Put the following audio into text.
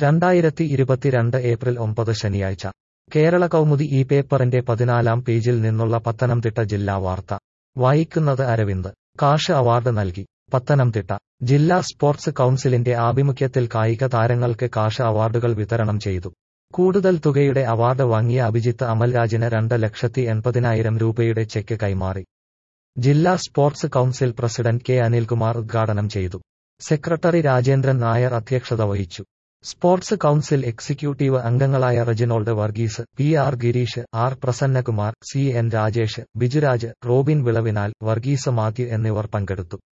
രണ്ടായിരത്തി ഇരുപത്തിരണ്ട് ഏപ്രിൽ ഒമ്പത് ശനിയാഴ്ച കേരള കൗമുദി ഈ പേപ്പറിന്റെ പതിനാലാം പേജിൽ നിന്നുള്ള പത്തനംതിട്ട ജില്ലാ വാർത്ത വായിക്കുന്നത് അരവിന്ദ് കാഷ് അവാർഡ് നൽകി പത്തനംതിട്ട ജില്ലാ സ്പോർട്സ് കൗൺസിലിന്റെ ആഭിമുഖ്യത്തിൽ കായിക താരങ്ങൾക്ക് കാഷ് അവാർഡുകൾ വിതരണം ചെയ്തു കൂടുതൽ തുകയുടെ അവാർഡ് വാങ്ങിയ അഭിജിത്ത് അമൽരാജിന് രണ്ട് ലക്ഷത്തി എൺപതിനായിരം രൂപയുടെ ചെക്ക് കൈമാറി ജില്ലാ sports council president K Anilkumar ഉദ്ഘാടനം ചെയ്തു സെക്രട്ടറി രാജേന്ദ്രൻ നായർ അധ്യക്ഷത വഹിച്ചു സ്പോർട്സ് കൗൺസിൽ എക്സിക്യൂട്ടീവ് അംഗങ്ങളായ Reginald Varghese P R Girish R Prasannakumar C N Rajesh Bijuraj Robin വിളവിനാൽ വർഗീസ് മാത്യു എന്നിവർ പങ്കെടുത്തു